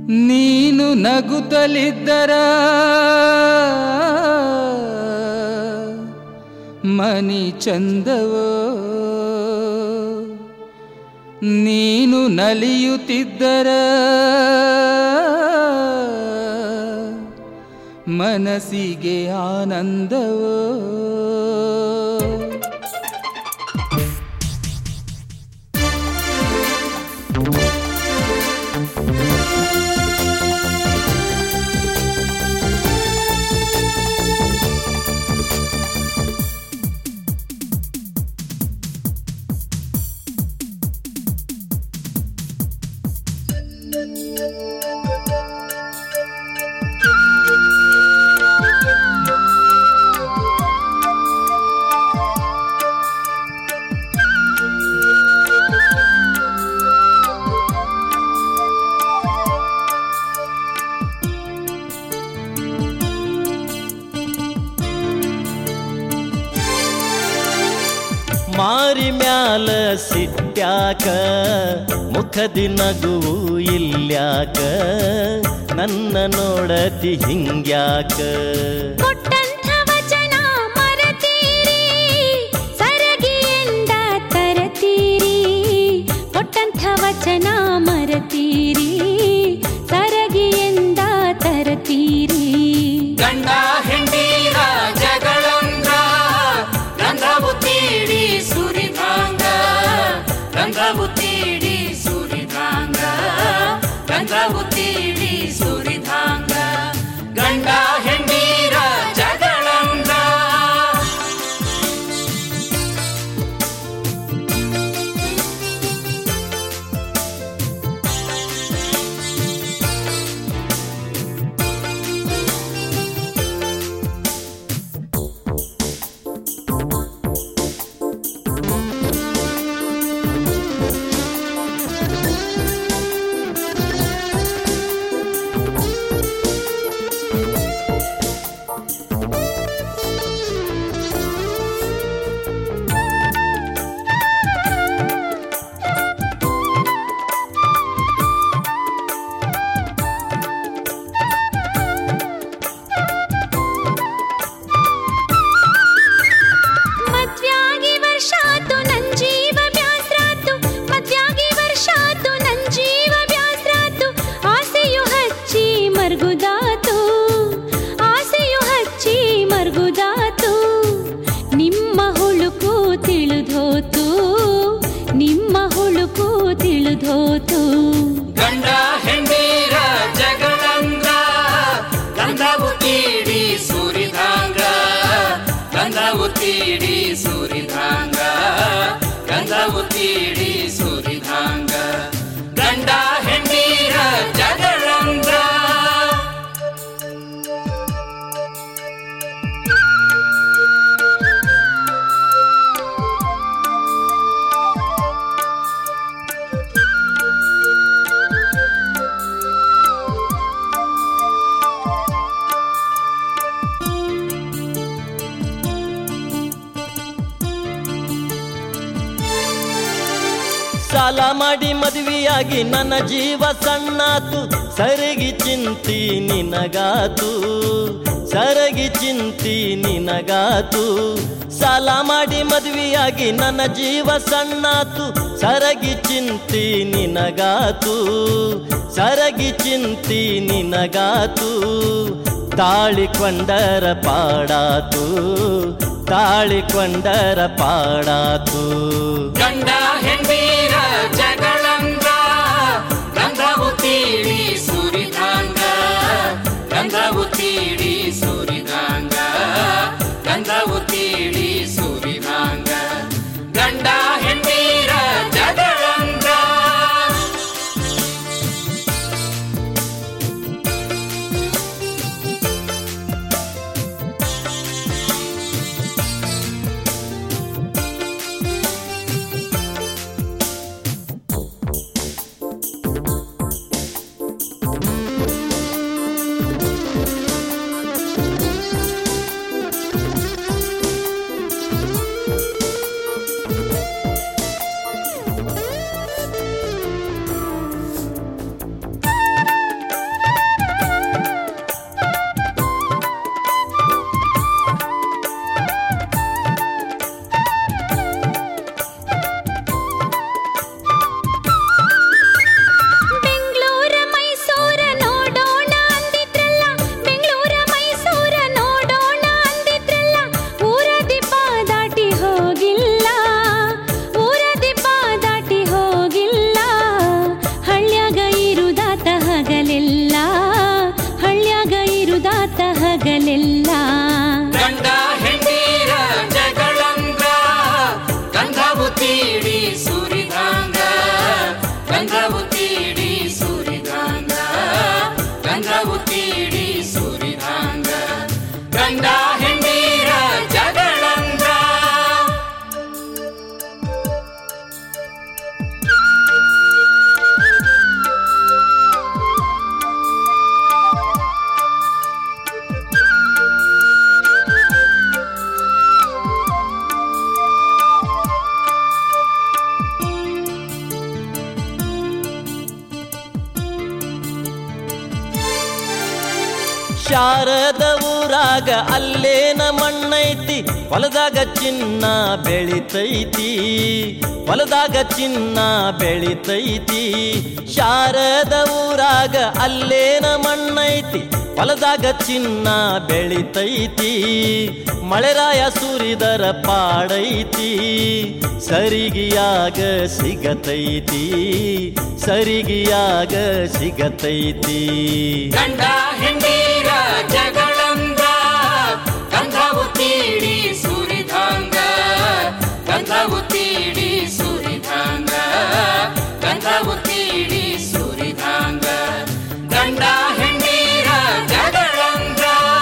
ನೀನು ನಗುತ್ತಲಿದ್ದರ ಮನಿ ಚಂದವೋ ನೀನು ನಲಿಯುತ್ತಿದ್ದರ ಮನಸ್ಸಿಗೆ ಆನಂದವೋ ಮಾರಿ ಮ್ಯಾಲ ಸಿಟ್ಯಾಕ ಮುಖದಿ ನಗುವು ಇಲ್ಯಾಕ ನನ್ನ ನೋಡತಿ ಹಿಂಗ್ಯಾಕ ಕೊಟ್ಟಂಥ ವಚನ ಮರತೀರಿ ಸರಗಿಯಿಂದ ತರತೀರಿ ಕೊಟ್ಟಂಥ ವಚನ ಮರತೀರಿ ಸರಗಿಯಿಂದ ತರತೀರಿ ಗಂಡ ಹೆಂಡೀರ ಜಗಳಂದ್ರ ಗಂಧವು ತೀಡಿ ಸುರಿದಾಂಗ ಗಂಧವು ತೀಡಿ ಸುರಿದಾಂಗ ಗಂಧವು ತೀಡಿ ಸುರಿದಾಂಗ ಗಂಡ ಹೆಂಡೀರ ಜಗಳಂದ್ರ ಮದ್ವ್ಯಾಗಿ ವರ್ಷಾತು ನನ್ ಜೀವ ಬ್ಯಾಸ್ರಾತು ಮದ್ವ್ಯಾಗಿ ವರ್ಷಾತು ನನ್ ಜೀವ ಬ್ಯಾಸ್ರಾತು ಆಸೆಯು ಹಚ್ಚಿ ಮರ್ಗುದಾತು ಆಸೆಯು ಹಚ್ಚಿ ಮರ್ಗುದಾತು ನಿಮ್ಮ ಹುಳುಕು ತಿಳಿದೋತು ನಿಮ್ಮ ಹುಳುಕು ತಿಳಿದೋತು ಗಂಡ ಹೆಂಡೀರ ಜಗಳಂದ್ರ ಗಂಧವು ತೀಡಿ ಸುರಿದಾಂಗ ಗಂಧವು ತೀಡಿ ಸುರಿದಾಂಗ ಗಂಧವು ತೀಡಿ ಸುರಿದಾಂಗ ಗಂಡ ಹೆಂಡೀರ ಜಗಳಂದ್ರ ಸಾಲ ಮಾಡಿ ಮದುವೆಯಾಗಿ ನನ್ನ ಜೀವ ಸಣ್ಣಾತು ಸರಗಿ ಚಿಂತಿ ನಿನಗಾತು ಸರಗಿ ಚಿಂತಿ ನಿನಗಾತು ಸಾಲ ಮಾಡಿ ಮದುವೆಯಾಗಿ ನನ್ನ ಜೀವ ಸಣ್ಣಾತು ಸರಗಿ ಚಿಂತಿ ನಿನಗಾತು ಸರಗಿ ಚಿಂತಿ ನಿನಗಾತು ತಾಳಿಕೊಂಡರ ಪಾಡಾತು ತಾಳಿಕೊಂಡರ ಪಾಡಾತು ಗಂಡ ಹೆಂಡೀರ ಜಗಳಂದ್ರ ಗಂಧವು ತೀಡಿ ಸುರಿದಾಂಗ ಗಂಧವು ತೀಡಿ ಸುರಿದಾಂಗ ಗಂಧವು ತೀಡಿ ಸುರಿದಾಂಗ ಗಂಡ ಹೆಂಡೀರ ಜಗಳಂದ್ರ ಶಾರದ ಊರಾಗ ಅಲ್ಲೇನ ಮಣ್ಣೈತಿ ಹೊಲದಾಗ ಚಿನ್ನ ಬೆಳಿತೈತಿ ಹೊಲದಾಗ ಚಿನ್ನ ಬೆಳಿತೈತಿ ಶಾರದ ಊರಾಗ ಅಲ್ಲೇನ ಮಣ್ಣೈತಿ ಹೊಲದಾಗ ಚಿನ್ನ ಬೆಳಿತೈತಿ ಮಳೆರಾಯ ಸುರಿದರ ಪಾಡೈತಿ ಸರಿಗಿಯಾಗ ಸಿಗತೈತಿ ಸರಿಗಿಯಾಗ ಸಿಗತೈತಿ ಗಂಡ ಹೆಂಡೀರ ಜಗಳಂದ ಗಂಧವು ತೀಡಿ ಸುರಿದಂಗ ಗಂಧವು ತೀಡಿ ಸುರಿದಂಗ ಗಂಧವು ತೀಡಿ ಸುರಿದಂಗ ಗಂಡ ಹೆಂಡೀರ ಜಗಳಂದ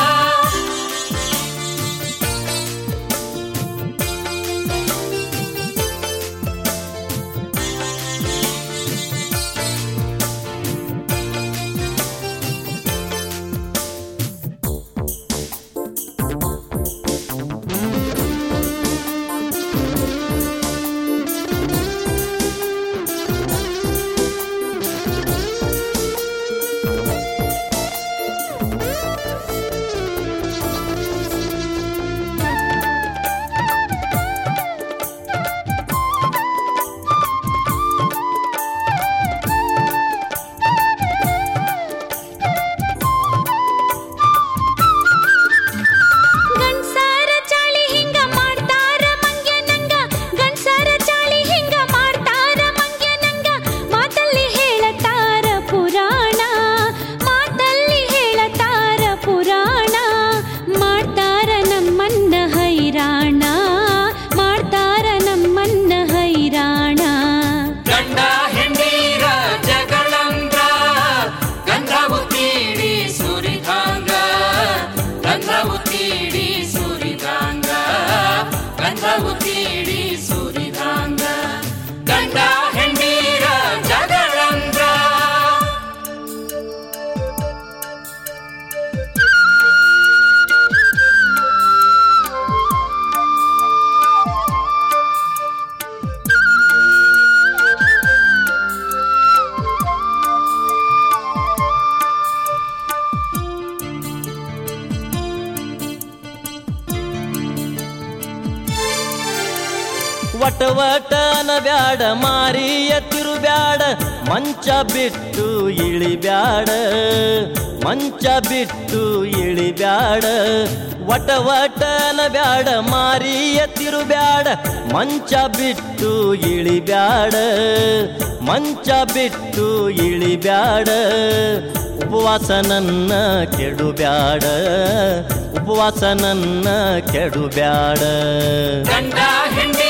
ಗಂಡ್ಸಾರ ಚಾಳಿ ಹಿಂಗ ಮಾಡ್ತಾರ ಮಂಗ್ಯನಂಗ ಗಂಡ್ಸಾರ ಚಾಳಿ ಹಿಂಗ ಮಾಡ್ತಾರ ಮಂಗ್ಯನಂಗ ಮಾತಲ್ಲಿ ಹೇಳತಾರ ಪುರಾಣ ಮಾತಲ್ಲಿ ಹೇಳತಾರ ಪುರಾಣ ಮಾಡ್ತಾರ ನಮ್ಮನ್ನ ಹೈರಾಣ ಮಾಡ್ತಾರ ನಮ್ಮನ್ನ ಹೈರಾಣ ಗಂಡ ಹೆಂಡೀರ ಜಗಳಂಗ ಗಂಧವು ತೀಡಿ ಸುರಿದಂಗ ಗಂಧವು ತೀಡಿ ಸುರಿದಂಗ ಗಂಧವು ತೀಡಿ ಸುರಿದಂಗ ಗಂಡ ಹೆಂಡೀರ ಜಗಳಂಗ ವಟ ವಟನ ಬ್ಯಾಡ ಮಾರಿಯ ತಿರುಬ್ಯಾಡ ಮಂಚ ಬಿಟ್ಟು ಇಳಿಬ್ಯಾಡ ಮಂಚ ಬಿಟ್ಟು ಇಳಿಬ್ಯಾಡ ವಟ ವಟನ ಬ್ಯಾಡ ಮಾರಿಯ ತಿರುಬ್ಯಾಡ ಮಂಚ ಬಿಟ್ಟು ಇಳಿಬ್ಯಾಡ ಮಂಚ ಬಿಟ್ಟು ಇಳಿಬ್ಯಾಡ ಉಪವಾಸ ನನ್ನ ಕೆಡುಬ್ಯಾಡ ಉಪವಾಸ ನನ್ನ ಕೆಡುಬ್ಯಾಡ ಗಂಡ ಹೆಂಡಿ